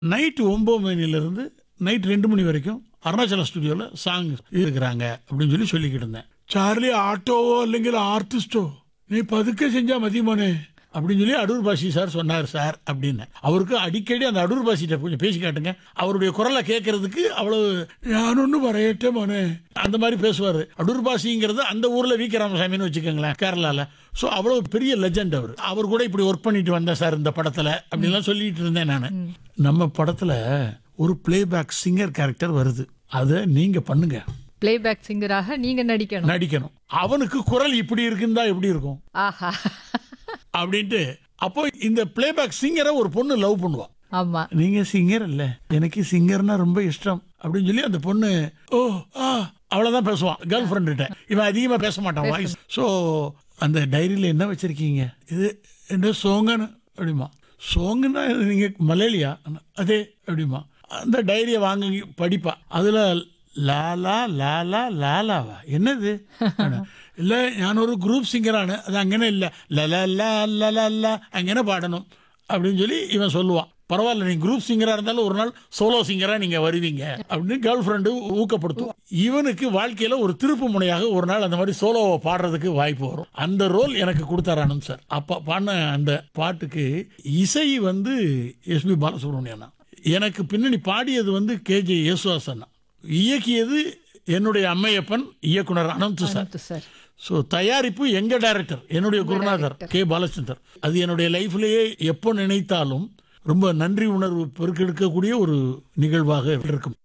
Night ஒம்பது மணிலேருந்து night ரெண்டு மணி வரைக்கும் அருணாச்சல ஸ்டுடியோவில் சாங் இருக்கிறாங்க அப்படின்னு சொல்லி சொல்லிக்கிட்டு இருந்தேன் சார்லி ஆட்டோவோ இல்லைங்கிற ஆர்டிஸ்டோ நீ பதுக்க செஞ்சா மதியமானே அப்படின்னு சொல்லி அடூர் பாஷி சார் சொன்னார் சார் அப்படின்னு அவருக்கு அடிக்கடி அந்த அடூர் பாஷிட்ட கொஞ்சம் பேசி காட்டுங்க அவருடைய குரலை கேட்கறதுக்கு அவ்வளவு நான் ஒன்றும் வரையட்டே மோனே அந்த மாதிரி பேசுவார் அடூர் பாஷிங்கிறது அந்த ஊரில் வி கே ராமசாமின்னு வச்சுக்கோங்களேன் கேரளாவில் ஸோ அவ்வளவு பெரிய லெஜெண்ட் அவர் அவர் கூட இப்படி ஒர்க் பண்ணிட்டு வந்தேன் சார் இந்த படத்தில் அப்படின்லாம் சொல்லிட்டு இருந்தேன் நான் நம்ம படத்தில் ஒரு பிளேபேக் சிங்கர் கேரக்டர் வருது அதை நீங்கள் பண்ணுங்க பிளேபேக் சிங்கராக நீங்க நடிக்கணும் நடிக்கணும் அவனுக்கு குரல் இப்படி இருக்குந்தா எப்படி இருக்கும் ஆஹா அப்படின்ட்டு அப்போ இந்த பிளேபேக் சிங்கரை ஒரு பொண்ணு லவ் பண்ணுவா ஆமா நீங்க சிங்கர் இல்ல எனக்கு சிங்கர்னா ரொம்ப இஷ்டம் அப்படின்னு சொல்லி அந்த பொண்ணு ஓ ஆ அவ்வளவுதான் பேசுவான் கேர்ள் ஃப்ரெண்டுகிட்ட இவன் அதிகமா பேச மாட்டான் வாய்ஸ் ஸோ அந்த டைரியில என்ன வச்சிருக்கீங்க இது என்ன சோங்கன்னு அப்படிமா சோங்குன்னா நீங்க மலையாளியா அதே அப்படிமா அந்த டைரியை வாங்கி படிப்பா அதுல லாலா லாலா லாலாவா என்னது இல்ல ഞാൻ ഒരു ഗ്രൂപ്പ് സിംഗറാണ് അത് അങ്ങനെ ഇല്ല ലല അങ്ങനെ பாடணும் அப்படின்னு சொல்லி இவன் சொல்லுவான் பரவாயில்ல நீங்க குரூப் சிங்கரா இருந்தாலும் ஒரு நாள் சோலோ சிங்கரா நீங்க வருவீங்க அப்படின்னு கேர்ள் ஃப்ரெண்டு ஊக்கப்படுத்தும் இவனுக்கு வாழ்க்கையில ஒரு திருப்பு முனையாக ஒரு நாள் அந்த மாதிரி சோலோவை பாடுறதுக்கு வாய்ப்பு வரும் அந்த ரோல் எனக்கு கொடுத்தாரு ஆனந்த் சார் அப்ப பாடின அந்த பாட்டுக்கு இசை வந்து எஸ்பி பாலசுப்ரமணியன் தான். எனக்கு பின்னணி பாடியது வந்து கேஜே யேசுவாசன் தான். இயக்கியது என்னுடைய அம்மையப்பன் இயக்குனர் Anand sir Anand sir so தயாரிப்பு எங்க டைரக்டர் என்னுடைய குருநாதர் கே பாலச்சந்தர் அது என்னுடைய லைஃப்லயே எப்போ நினைத்தாலும் ரொம்ப நன்றி உணர்வு பெருக்கெடுக்கக்கூடிய ஒரு நிகழ்வாக இருக்கும்